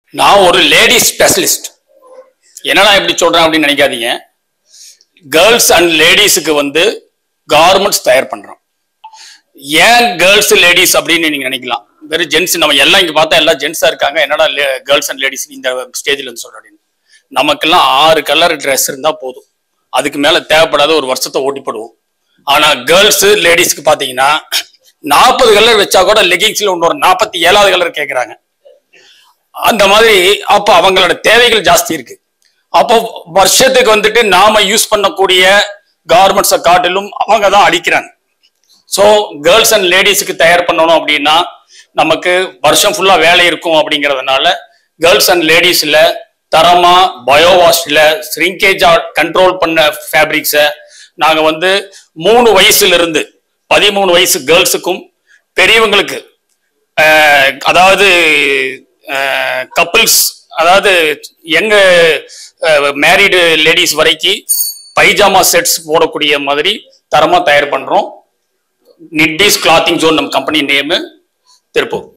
நான் ஒரு lady specialist என்னடா இப்படி சொல்றேன் அப்படின்னு நினைக்காதீங்க கேர்ள்ஸ் அண்ட் லேடிஸுக்கு வந்து கார்மெண்ட்ஸ் தயார் பண்றோம் ஏன் கேர்ள்ஸ் லேடிஸ் அப்படின்னு நீங்க நினைக்கலாம் வெறும் ஜென்ஸ் நம்ம எல்லாம் இங்க பார்த்தா எல்லாம் ஜென்ஸா இருக்காங்க என்னடா கேர்ள்ஸ் அண்ட் லேடிஸ் இந்த ஸ்டேஜ்ல இருந்து சொல்றேன் அப்படின்னு நமக்கெல்லாம் ஆறு கலர் ட்ரெஸ் இருந்தா போதும் அதுக்கு மேல தேவைப்படாத ஒரு வருஷத்தை ஓட்டிப்படுவோம் ஆனா கேர்ள்ஸ் லேடிஸ்க்கு பாத்தீங்கன்னா நாற்பது கலர் வச்சா கூட லெகிங்ஸ்ல இன்னொரு நாற்பத்தி ஏழாவது கலர் கேட்கறாங்க அந்த மாதிரி அப்ப அவங்களோட தேவைகள் ஜாஸ்தி இருக்கு அப்போ வருஷத்துக்கு வந்துட்டு நாம யூஸ் பண்ணக்கூடிய கார்மெண்ட்ஸை காட்டிலும் அவங்க தான் அடிக்கிறாங்க ஸோ கேர்ள்ஸ் அண்ட் லேடிஸுக்கு தயார் பண்ணணும் அப்படின்னா நமக்கு வருஷம் ஃபுல்லா வேலை இருக்கும் அப்படிங்கிறதுனால கேர்ள்ஸ் அண்ட் லேடிஸ்ல தரமா பயோவாஷ்ல ஸ்ரிங்கேஜா கண்ட்ரோல் பண்ண ஃபேப்ரிக்ஸை நாங்க வந்து மூணு வயசுல இருந்து பதிமூணு வயசு கேர்ள்ஸுக்கும் பெரியவங்களுக்கு அஹ், அதாவது கப்பிள்ஸ் அதாவது எங்க மேரிடு லேடிஸ் வரைக்கும் பைஜாமா செட்ஸ் போடக்கூடிய மாதிரி தரமா தயார் பண்றோம் நிட்டிஸ் கிளாத்திங் ஜோன் நம்ம கம்பெனி நேமு திருப்பூர்